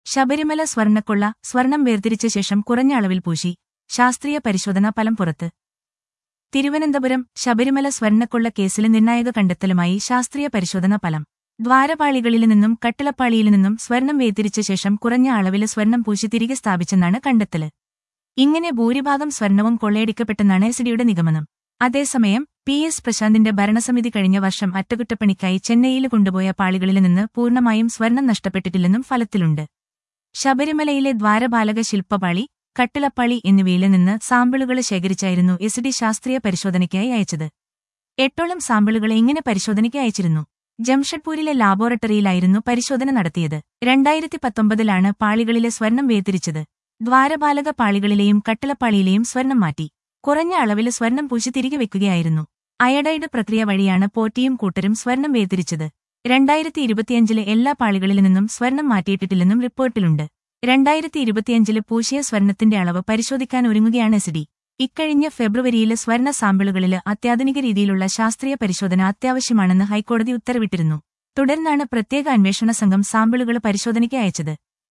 ശബരിമല സ്വർണ്ണക്കൊള്ള സ്വർണം വേർതിരിച്ച ശേഷം കുറഞ്ഞ അളവിൽ പൂശി ശാസ്ത്രീയ പരിശോധനാ ഫലം പുറത്ത് തിരുവനന്തപുരം ശബരിമല സ്വർണ്ണക്കൊള്ള കേസിൽ നിർണായക കണ്ടെത്തലുമായി ശാസ്ത്രീയ പരിശോധനാ ഫലം ദ്വാരപാളികളിൽ നിന്നും കട്ടിളപ്പാളിയിൽ നിന്നും സ്വർണം വേർതിരിച്ച ശേഷം കുറഞ്ഞ അളവിൽ സ്വർണം പൂശി തിരികെ സ്ഥാപിച്ചെന്നാണ് കണ്ടെത്തല് ഇങ്ങനെ ഭൂരിഭാഗം സ്വർണവും കൊള്ളയടിക്കപ്പെട്ടെന്നാണ് എസ്ഡിയുടെ നിഗമനം അതേസമയം പി എസ് പ്രശാന്തിന്റെ ഭരണസമിതി കഴിഞ്ഞ വർഷം അറ്റകുറ്റപ്പണിക്കായി ചെന്നൈയിൽ കൊണ്ടുപോയ പാളികളിൽ നിന്ന് പൂർണ്ണമായും സ്വർണം നഷ്ടപ്പെട്ടിട്ടില്ലെന്നും ഫലത്തിലുണ്ട് ശബരിമലയിലെ ദ്വാരപാലക ശില്പപാളി കട്ടിളപ്പാളി എന്നിവയിൽ നിന്ന് സാമ്പിളുകൾ ശേഖരിച്ചായിരുന്നു എസ് ഡി ശാസ്ത്രീയ പരിശോധനയ്ക്കായി അയച്ചത് എട്ടോളം സാമ്പിളുകൾ ഇങ്ങനെ പരിശോധനയ്ക്ക് അയച്ചിരുന്നു ജംഷഡ്പൂരിലെ ലാബോറട്ടറിയിലായിരുന്നു പരിശോധന നടത്തിയത് രണ്ടായിരത്തി പത്തൊമ്പതിലാണ് പാളികളിലെ സ്വർണം വേർതിരിച്ചത് ദ്വാരപാലക പാളികളിലെയും കട്ടിളപ്പാളിയിലെയും സ്വർണം മാറ്റി കുറഞ്ഞ അളവിൽ സ്വർണം പൂശി തിരികെ വെക്കുകയായിരുന്നു അയഡൈഡ് പ്രക്രിയ വഴിയാണ് പോറ്റിയും കൂട്ടരും സ്വർണം വേർതിരിച്ചത് രണ്ടായിരത്തി ഇരുപത്തിയഞ്ചിലെ എല്ലാ പാളികളിൽ നിന്നും സ്വർണം മാറ്റിയിട്ടിട്ടില്ലെന്നും റിപ്പോർട്ടിലുണ്ട് രണ്ടായിരത്തി ഇരുപത്തിയഞ്ചില് പൂശിയ സ്വർണത്തിന്റെ അളവ് പരിശോധിക്കാൻ ഒരുങ്ങുകയാണ് എസ് ഡി ഇക്കഴിഞ്ഞ ഫെബ്രുവരിയിലെ സ്വർണ്ണ സാമ്പിളുകളില് അത്യാധുനിക രീതിയിലുള്ള ശാസ്ത്രീയ പരിശോധന അത്യാവശ്യമാണെന്ന് ഹൈക്കോടതി ഉത്തരവിട്ടിരുന്നു തുടർന്നാണ് പ്രത്യേക അന്വേഷണ സംഘം സാമ്പിളുകൾ പരിശോധനയ്ക്ക് അയച്ചത്